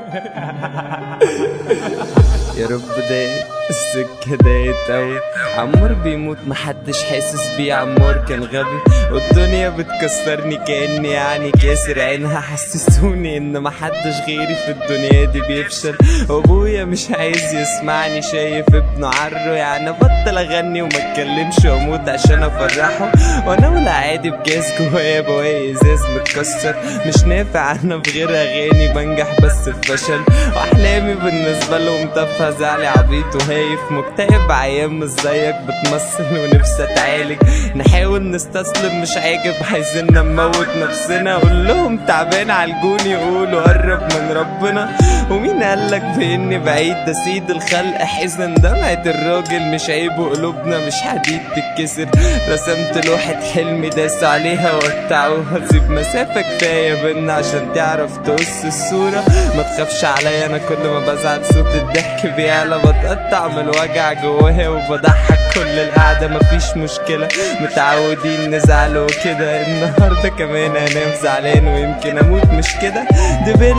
يا رب ضايق السكة ضايقت أوي عمار بيموت محدش حاسس بيه عمار كان غبي والدنيا بتكسرني كأني يعني كاسر عينها حسسوني إن محدش غيري في الدنيا دي بيفشل وأبويا مش عايز يسمعني شايف ابنه عره يعني بطل أغني وما اتكلمش وأموت عشان أفرحه وأنا ولا عادي بجاز جوايا بواقي إزاز متكسر مش نافع أنا في غير أغاني بنجح بس بفشل وأحلامي بالنسبة لهم تافهة زعلي عبيط وهايف مكتئب عيام مش زيك بتمثل ونفسي اتعالج نحاول نستسلم مش عاجب عايزين نموت نفسنا اقول لهم تعبان عالجوني يقولوا قرب من ربنا ومين قالك باني بعيد ده سيد الخلق حزن دمعة الراجل مش عيب وقلوبنا مش حديد تتكسر رسمت لوحة حلمي داس عليها وقطعوها سيب مسافة كفاية بينا عشان تعرف تقص الصورة ما تخافش عليا انا كل ما بزعل صوت الضحك بيعلى بتقطع من الوجع جواها وبضحك كل القعدة مفيش مشكلة متعودين نزعل وكده النهاردة كمان انام زعلان ويمكن اموت مش كده دبل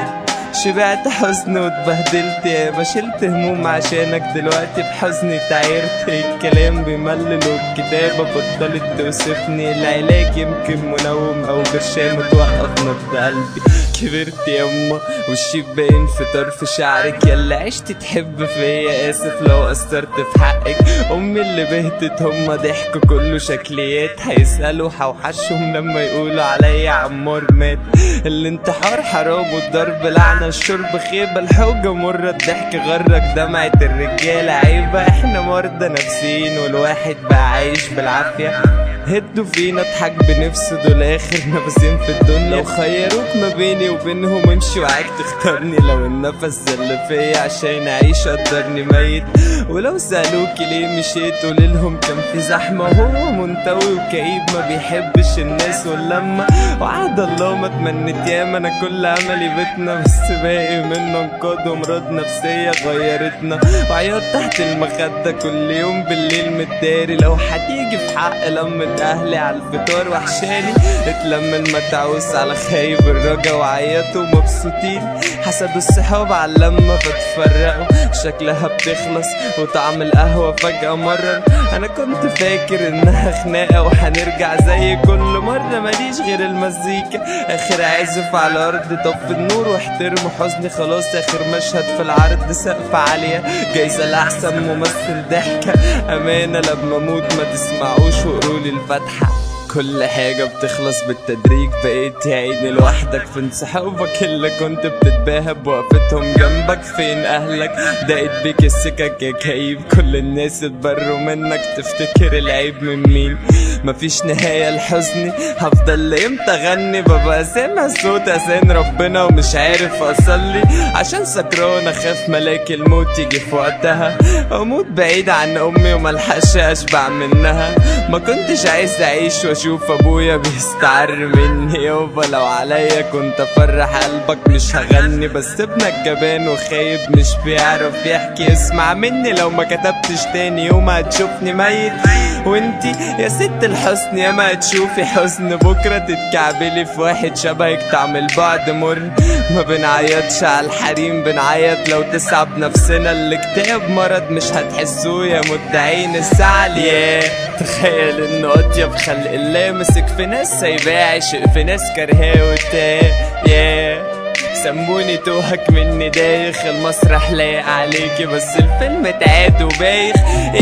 شبعت حزن واتبهدلت يابا شلت هموم عشانك دلوقتي بحزني تعيرت الكلام بيملل والكتابة بطلت توصفني العلاج يمكن منوم او برشام توقف نبض قلبي كبرت يما والشيب باين في طرف شعرك يلا عشت تحب فيا اسف لو قصرت في حقك امي اللي بهتت هما ضحكوا كله شكليات هيسألوا هوحشهم لما يقولوا عليا عمار مات الانتحار حرام والضرب لعنة الشرب خيبة الحوجة مرة الضحك غرك دمعة الرجالة عيبة احنا مرضى نفسيين والواحد بقى عايش بالعافية هدوا فينا اضحك بنفسه دول اخر نفسين في الدنيا لو خيروك ما بيني وبينهم امشي وعاك تختارني لو النفس اللي فيا عشان اعيش قدرني ميت ولو سألوكي ليه مشيت قوليلهم كان في زحمة وهو منطوي وكئيب ما بيحبش الناس واللمة وعد الله ما تمنيت ياما انا كل املي بيتنا بس باقي منه انقاذ وامراض نفسية غيرتنا وعياط تحت المخدة كل يوم بالليل متداري لو هتيجي في حق لمة اهلي على الفطار وحشاني اتلم المتعوس على خايب الرجا وعيطوا مبسوطين حسدوا الصحاب على اللمة فتفرقوا شكلها بتخلص وطعم القهوة فجأة مرة انا كنت فاكر انها خناقة وهنرجع زي كل مرة ماليش غير المزيكا اخر عازف على الارض طف النور واحترموا حزني خلاص اخر مشهد في العرض سقف عالية جايزة لاحسن ممثل ضحكة امانة لما اموت ما تسمعوش وقرولي الفاتحة كل حاجة بتخلص بالتدريج بقيت يا عيني لوحدك فين صحابك اللي كنت بتتباهى بوقفتهم جنبك فين أهلك دقت بيك السكك يا كئيب كل الناس اتبروا منك تفتكر العيب من مين مفيش نهاية لحزني هفضل لامتى اغني ببقى سامع صوت اذان ربنا ومش عارف اصلي عشان سكران اخاف ملاك الموت يجي في وقتها اموت بعيد عن امي وملحقش اشبع منها ما كنتش عايز اعيش واشوف ابويا بيستعر مني يابا لو عليا كنت افرح قلبك مش هغني بس ابنك جبان وخايب مش بيعرف يحكي اسمع مني لو ما كتبتش تاني يوم هتشوفني ميت وانتي يا ست الحسن يا ما تشوفي حزن بكرة تتكعبلي في واحد شبهك طعم البعد مر ما بنعيطش على الحريم بنعيط لو تسعب نفسنا الاكتئاب مرض مش هتحسوه يا مدعين الزعل يا تخيل انه اطيب خلق الله مسك في ناس سايباه عشق في ناس كرهاه وتاه يا سموني توهك مني دايخ المسرح لايق عليكي بس الفيلم اتعاد وبايخ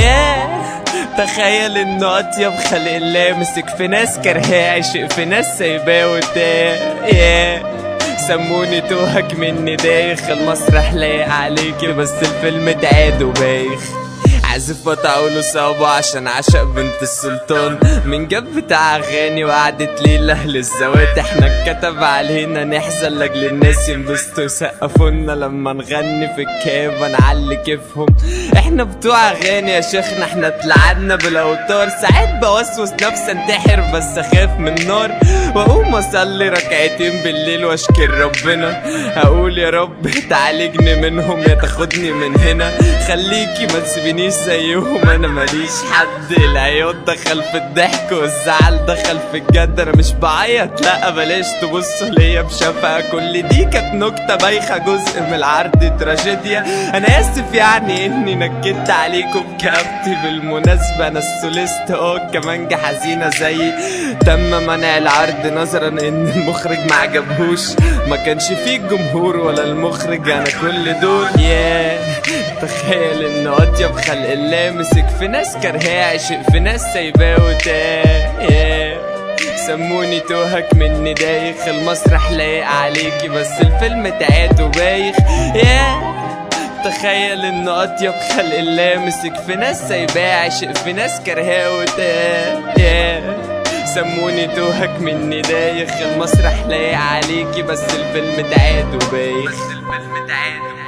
ياه تخيل انه اطيب خلق الله مسك في ناس كرهاه عشق في ناس سايباه وتاه ياه سموني توهك مني دايخ المسرح لايق عليكي بس الفيلم اتعاد وبايخ عازف بطعوله صعبة عشان عشق بنت السلطان من جاب بتاع اغاني وقعدت ليلة للزوات احنا اتكتب علينا نحزن لاجل الناس ينبسطوا يسقفونا لما نغني في الكابة نعلي كيفهم احنا بتوع اغاني يا شيخنا احنا اتلعبنا بالاوتار ساعات بوسوس نفسي انتحر بس اخاف من النار واقوم اصلي ركعتين بالليل واشكر ربنا هقول يا رب تعالجني منهم يا تاخدني من هنا خليكي ما تسيبنيش زيهم انا ماليش حد العياط دخل في الضحك والزعل دخل في الجد انا مش بعيط لا بلاش تبصوا ليا بشفقة كل دي كانت نكتة بايخة جزء من العرض تراجيديا انا اسف يعني اني نكدت عليكم كابتي بالمناسبة انا السوليست اه كمانجة حزينة زيي تم منع العرض نظرا ان المخرج ما عجبهوش ما كانش فيه الجمهور ولا المخرج انا كل دول ياه تخيل ان اطيب خلق الله مسك في ناس كرهاه عشق في ناس سايباه وتاه ياه سموني توهك مني دايخ المسرح لايق عليكي بس الفيلم تعاد وبايخ ياه تخيل ان اطيب خلق الله مسك في ناس سايباه عشق في ناس كرهاه وتاه ياه سموني توهك مني دايخ المسرح لايق عليكي بس الفيلم تعاد وبايخ بس الفيلم تعاد